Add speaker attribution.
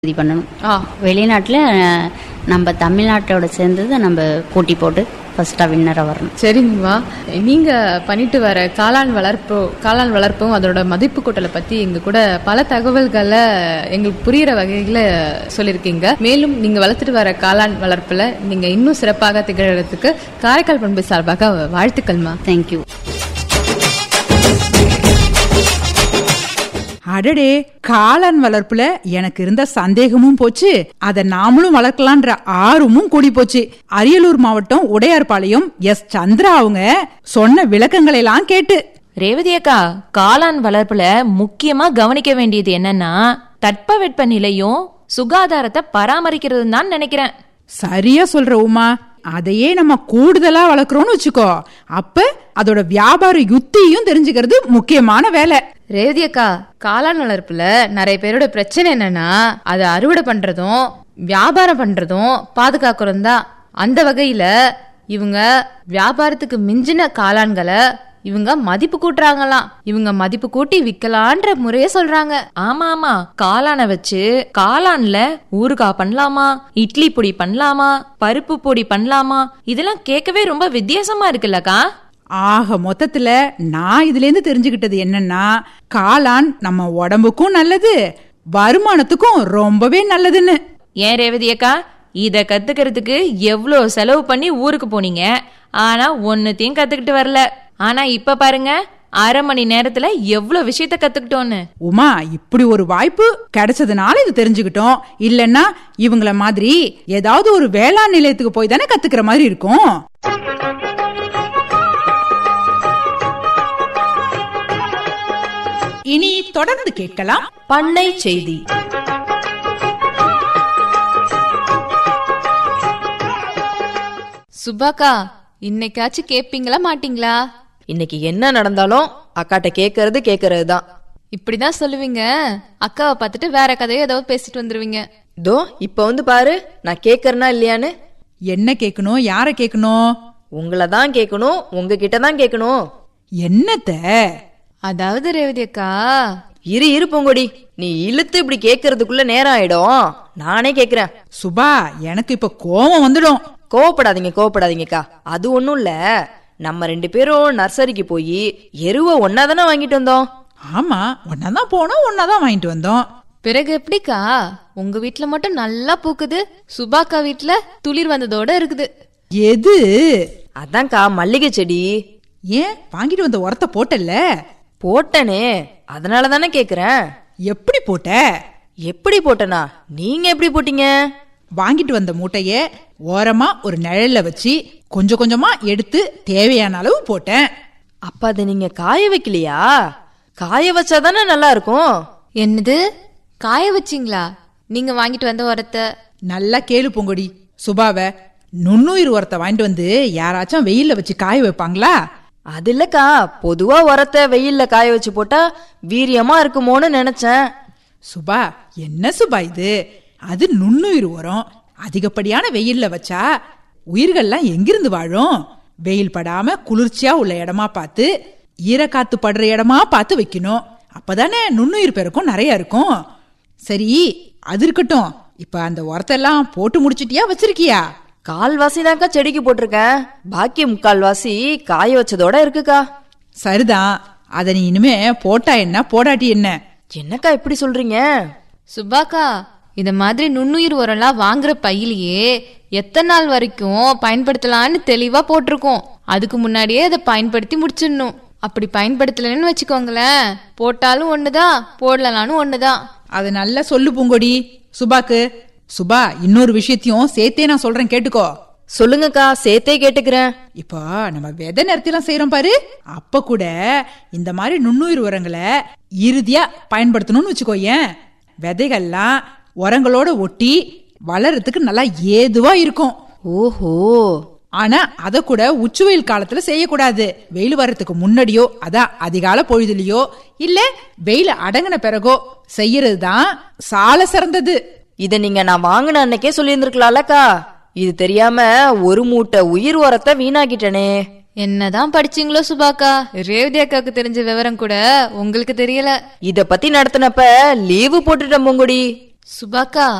Speaker 1: இது பண்ணணும்
Speaker 2: ஆ
Speaker 1: வெளிநாட்டில் நம்ம தமிழ்நாட்டோட சேர்ந்தது நம்ம போட்டி போட்டு ஃபர்ஸ்ட்டாக வின்னராக வரணும்
Speaker 2: சரிங்கம்மா நீங்க பண்ணிட்டு வர காளான் வளர்ப்பு காளான் வளர்ப்பும் அதோட மதிப்பு கூட்டலை பத்தி எங்க கூட பல தகவல்களை எங்களுக்கு புரியிற வகையில சொல்லியிருக்கீங்க மேலும் நீங்க வளர்த்துட்டு வர காளான் வளர்ப்புல நீங்க இன்னும் சிறப்பாக திகழறதுக்கு காரைக்கால் பண்பு சார்பாக வாழ்த்துக்கள்மா
Speaker 1: தேங்க்யூ
Speaker 3: அடடே காளான் வளர்ப்புல எனக்கு இருந்த சந்தேகமும் போச்சு அத நாமளும் வளர்க்கலான்ற ஆர்வமும் கூடி போச்சு அரியலூர் மாவட்டம் உடையார்பாளையம் எஸ் சந்திரா அவங்க சொன்ன விளக்கங்களை எல்லாம் கேட்டு
Speaker 4: ரேவதி அக்கா காளான் வளர்ப்புல முக்கியமா கவனிக்க வேண்டியது என்னன்னா தட்பவெட்ப நிலையும் சுகாதாரத்தை பராமரிக்கிறது தான் நினைக்கிறேன்
Speaker 3: சரியா சொல்ற உமா அதையே நம்ம கூடுதலா வளர்க்குறோம்னு வச்சுக்கோ அப்ப அதோட வியாபார யுத்தியும் தெரிஞ்சுக்கிறது முக்கியமான வேலை
Speaker 2: ரேவதி அக்கா காளான் வளர்ப்புல நிறைய பேரோட பிரச்சனை என்னன்னா அதை அறுவடை பண்றதும் வியாபாரம் பண்றதும் பாதுகாக்கிறதும் தான் அந்த வகையில இவங்க வியாபாரத்துக்கு மிஞ்சின காளான்களை இவங்க மதிப்பு கூட்டுறாங்களாம் இவங்க மதிப்பு கூட்டி விக்கலான்ற முறைய சொல்றாங்க
Speaker 4: ஆமா ஆமா காளானை வச்சு காளான்ல ஊறுகாய் பண்ணலாமா இட்லி பொடி பண்ணலாமா பருப்பு பொடி பண்ணலாமா இதெல்லாம் கேட்கவே ரொம்ப வித்தியாசமா இருக்குல்லக்கா
Speaker 3: ஆக மொத்தத்துல நான் இதுல இருந்து தெரிஞ்சுக்கிட்டது என்னன்னா காளான் நம்ம உடம்புக்கும் நல்லது வருமானத்துக்கும் ரொம்பவே நல்லதுன்னு
Speaker 4: ஏன் ரேவதி அக்கா இத கத்துக்கிறதுக்கு எவ்வளோ செலவு பண்ணி ஊருக்கு போனீங்க ஆனா ஒன்னுத்தையும் கத்துக்கிட்டு வரல ஆனா இப்ப பாருங்க அரை மணி நேரத்துல எவ்வளவு விஷயத்த கத்துக்கிட்டோன்னு
Speaker 3: உமா இப்படி ஒரு வாய்ப்பு கிடைச்சதுனால இது தெரிஞ்சுக்கிட்டோம் இல்லைன்னா இவங்கள மாதிரி ஏதாவது ஒரு வேளாண் நிலையத்துக்கு போய் தானே கத்துக்கிற மாதிரி இருக்கும் இனி தொடர்ந்து கேட்கலாம்
Speaker 5: பண்ணை செய்தி
Speaker 2: சுபாக்கா இன்னைக்காச்சும் கேப்பீங்களா மாட்டீங்களா
Speaker 5: இன்னைக்கு என்ன நடந்தாலும் அக்காட்ட கேக்குறது கேக்குறது தான்
Speaker 2: இப்படிதான் சொல்லுவீங்க அக்காவை பார்த்துட்டு வேற கதையோ ஏதோ பேசிட்டு வந்துருவீங்க
Speaker 5: இதோ இப்ப வந்து பாரு நான் கேக்குறேனா இல்லையான்னு
Speaker 3: என்ன கேட்கணும் யார கேட்கணும்
Speaker 5: உங்களை தான் கேட்கணும் உங்ககிட்ட தான் கேட்கணும்
Speaker 3: என்னத்த
Speaker 2: அதாவது ரேவதி அக்கா
Speaker 5: இரு இரு பொங்கொடி நீ இழுத்து இப்படி கேக்குறதுக்குள்ள நேரம் ஆயிடும் நானே கேக்குறேன்
Speaker 3: சுபா எனக்கு இப்ப கோபம் வந்துடும்
Speaker 5: கோவப்படாதீங்க கோவப்படாதீங்கக்கா அது ஒண்ணும் இல்ல நம்ம ரெண்டு பேரும் நர்சரிக்கு போய் எருவை ஒன்னா தானே வாங்கிட்டு வந்தோம்
Speaker 3: ஆமா ஒன்னாதான் போனோம் ஒன்னாதான் வாங்கிட்டு வந்தோம்
Speaker 2: பிறகு எப்படிக்கா உங்க வீட்ல மட்டும் நல்லா பூக்குது சுபாக்கா வீட்ல துளிர் வந்ததோட இருக்குது
Speaker 3: எது
Speaker 5: அதான்க்கா மல்லிகை செடி
Speaker 3: ஏன் வாங்கிட்டு வந்த உரத்த போட்டல்ல
Speaker 5: போட்டனே அதனால தானே கேக்குறேன்
Speaker 3: எப்படி போட்ட
Speaker 5: எப்படி போட்டனா நீங்க எப்படி போட்டீங்க
Speaker 3: வாங்கிட்டு வந்த மூட்டைய ஓரமா ஒரு நிழல்ல வச்சு கொஞ்சம் கொஞ்சமா எடுத்து தேவையான அளவு போட்டேன்
Speaker 5: அப்ப அதை நீங்க காய வைக்கலையா காய வச்சாதானே நல்லா இருக்கும்
Speaker 2: என்னது காய வச்சிங்களா நீங்க வாங்கிட்டு வந்த உரத்தை
Speaker 3: நல்லா கேளு பொங்கொடி சுபாவ நுண்ணுயிர் உரத்தை வாங்கிட்டு வந்து யாராச்சும் வெயில்ல வச்சு காய வைப்பாங்களா
Speaker 5: அது இல்லக்கா பொதுவா உரத்தை வெயில்ல காய வச்சு போட்டா வீரியமா இருக்குமோன்னு நினைச்சேன்
Speaker 3: சுபா என்ன சுபா இது அது நுண்ணுயிர் உரம் அதிகப்படியான வெயில்ல வச்சா உயிர்கள்லாம் எங்கிருந்து வாழும் வெயில் படாம குளிர்ச்சியா உள்ள இடமா பார்த்து ஈரக்காத்து படுற இடமா பார்த்து வைக்கணும் அப்பதானே நுண்ணுயிர் பெருக்கும் நிறைய இருக்கும் சரி அது இருக்கட்டும் இப்ப அந்த உரத்தெல்லாம் போட்டு முடிச்சிட்டியா வச்சிருக்கியா
Speaker 5: கால்வாசி தான்க்கா செடிக்கு போட்டிருக்கேன் பாக்கி முக்கால்வாசி காய வச்சதோட இருக்குக்கா
Speaker 3: சரிதான் அதை நீ இனிமே போட்டா என்ன போடாட்டி என்ன
Speaker 5: என்னக்கா இப்படி சொல்றீங்க
Speaker 2: சுபாக்கா இந்த மாதிரி நுண்ணுயிர் உரம்லாம் வாங்குற பையிலேயே எத்தனை நாள் வரைக்கும் பயன்படுத்தலாம்னு தெளிவா போட்டிருக்கோம் அதுக்கு முன்னாடியே அதை பயன்படுத்தி முடிச்சிடணும் அப்படி பயன்படுத்தலைன்னு வச்சுக்கோங்களேன் போட்டாலும் ஒண்ணுதான் போடலனாலும் ஒண்ணுதான்
Speaker 3: அது நல்லா சொல்லு பூங்கொடி சுபாக்கு சுபா இன்னொரு விஷயத்தையும் சேர்த்தே நான் சொல்றேன் கேட்டுக்கோ
Speaker 5: சொல்லுங்கக்கா சேர்த்தே கேட்டுக்கிறேன்
Speaker 3: இப்போ நம்ம விதை நிறுத்திலாம் செய்யறோம் பாரு அப்ப கூட இந்த மாதிரி நுண்ணுயிர் உரங்களை இறுதியா பயன்படுத்தணும்னு வச்சுக்கோ ஏன் விதைகள்லாம் உரங்களோட ஒட்டி வளர்றதுக்கு நல்லா ஏதுவா இருக்கும்
Speaker 5: ஓஹோ
Speaker 3: ஆனா அத கூட உச்சுவெயில் காலத்துல செய்யக்கூடாது வெயில் வர்றதுக்கு முன்னாடியோ அதான் அதிகால பொழுதுலயோ இல்ல வெயில் அடங்கின பிறகோ செய்யறது தான் சால சிறந்தது
Speaker 5: இத நீங்க நான் வாங்கின அன்னைக்கே சொல்லியிருந்திருக்கலாம்லக்கா இது தெரியாம ஒரு மூட்டை உயிர் உரத்தை வீணாக்கிட்டனே
Speaker 2: என்னதான் படிச்சீங்களோ சுபாக்கா ரேவதி அக்காவுக்கு தெரிஞ்ச விவரம் கூட உங்களுக்கு தெரியல
Speaker 5: இத பத்தி நடத்தினப்ப லீவு போட்டுட்டேன் பொங்குடி
Speaker 2: சுபாக்கா